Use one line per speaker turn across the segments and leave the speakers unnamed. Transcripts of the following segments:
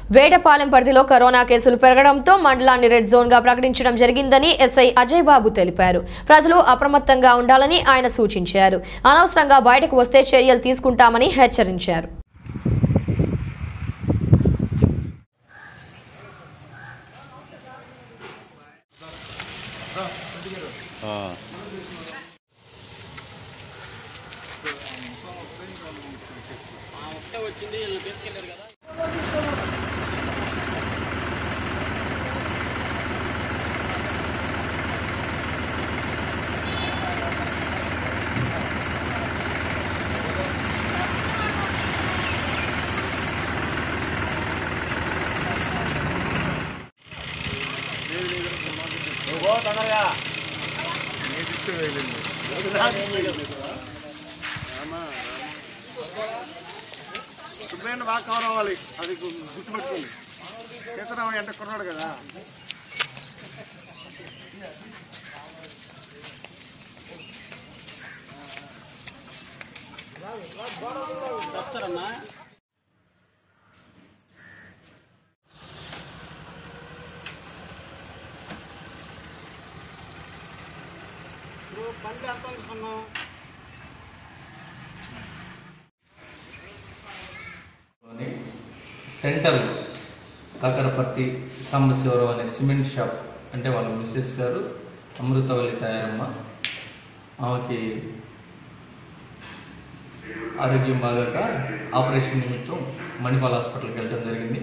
వేటపాలెం పరిధిలో కరోనా కేసులు పెరగడంతో మండలాన్ని రెడ్ జోన్ గా ప్రకటించడం జరిగిందని ఎస్ఐ అజయ్ బాబు తెలిపారు ప్రజలు అప్రమత్తంగా ఉండాలని ఆయన సూచించారు అనవసరంగా బయటకు వస్తే చర్యలు తీసుకుంటామని హెచ్చరించారు
శుభ్రమైన బాగా కవర్ అవ్వాలి అది గుర్తుపెట్టుకోండి చేతరావు ఎంట కుర్రాడు కదా బండి ఎంత అనుకున్నాం
లోని సెంటర్ కాకరపర్తి సాంబశివరావు అనే సిమెంట్ షాప్ అంటే వాళ్ళ మిస్సెస్ గారు అమృతవల్లి తయారమ్మ ఆమెకి ఆరోగ్యం బాగాక ఆపరేషన్ నిమిత్తం మణిపాల్ హాస్పిటల్కి వెళ్ళడం జరిగింది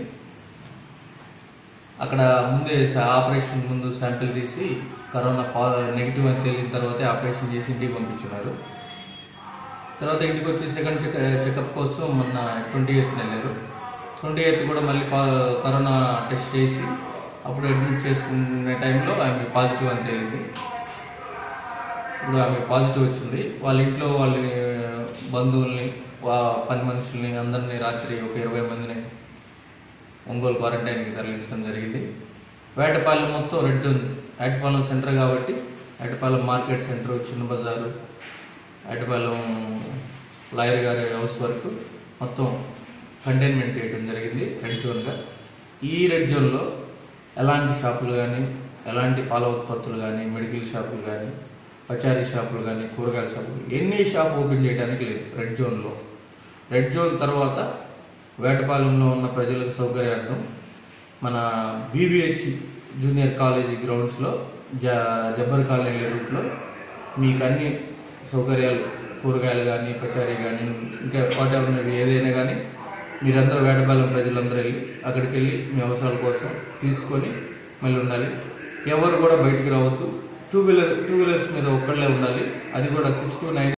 అక్కడ ముందే స- ఆపరేషన్ ముందు శాంపిల్ తీసి కరోనా పా నెగిటివ్ అని తేలిన తర్వాతే ఆపరేషన్ చేసి ఇంటికి పంపించున్నారు తర్వాత ఇంటికి వచ్చి సెకండ్ చెక్ చెకప్ కోసం మొన్న ట్వంటీ ఎయిత్ వెళ్ళారు ట్వంటీ ఎయిత్ కూడా మళ్ళీ పా కరోనా టెస్ట్ చేసి అప్పుడు అడ్మిట్ చేసుకునే టైంలో ఆమె పాజిటివ్ అని తేలింది ఇప్పుడు ఆమె పాజిటివ్ వచ్చింది వాళ్ళ ఇంట్లో వాళ్ళ బంధువుల్ని వా పని మనుషుల్ని అందరినీ రాత్రి ఒక ఇరవై మందిని ఒంగోలు క్వారంటైన్కి తరలించడం జరిగింది వేటపాలెం మొత్తం రెడ్ జోన్ వేటపాలెం సెంటర్ కాబట్టి వేటపాలెం మార్కెట్ సెంటర్ చిన్న బజారు వేటపాలెం లాయర్ గారి హౌస్ వరకు మొత్తం కంటైన్మెంట్ చేయడం జరిగింది రెడ్ జోన్గా ఈ రెడ్ జోన్లో ఎలాంటి షాపులు కానీ ఎలాంటి పాల ఉత్పత్తులు కానీ మెడికల్ షాపులు కానీ పచారీ షాపులు కానీ కూరగాయల షాపులు ఎన్ని షాప్ ఓపెన్ చేయడానికి లేదు రెడ్ జోన్లో రెడ్ జోన్ తర్వాత వేటపాలెంలో ఉన్న ప్రజలకు సౌకర్యార్థం మన బీబీహెచ్ జూనియర్ కాలేజీ గ్రౌండ్స్లో జ జబ్బర్ కాలనీ రూట్లో మీకు అన్ని సౌకర్యాలు కూరగాయలు కానీ పచారీ కానీ ఇంకా వాటెవర్ మీరు ఏదైనా కానీ మీరందరూ వేటపాలెం ప్రజలందరూ వెళ్ళి అక్కడికి వెళ్ళి మీ అవసరాల కోసం తీసుకొని మళ్ళీ ఉండాలి ఎవరు కూడా బయటికి రావద్దు టూ వీలర్ టూ వీలర్స్ మీద ఒక్కళ్ళే ఉండాలి అది కూడా సిక్స్ టు నైన్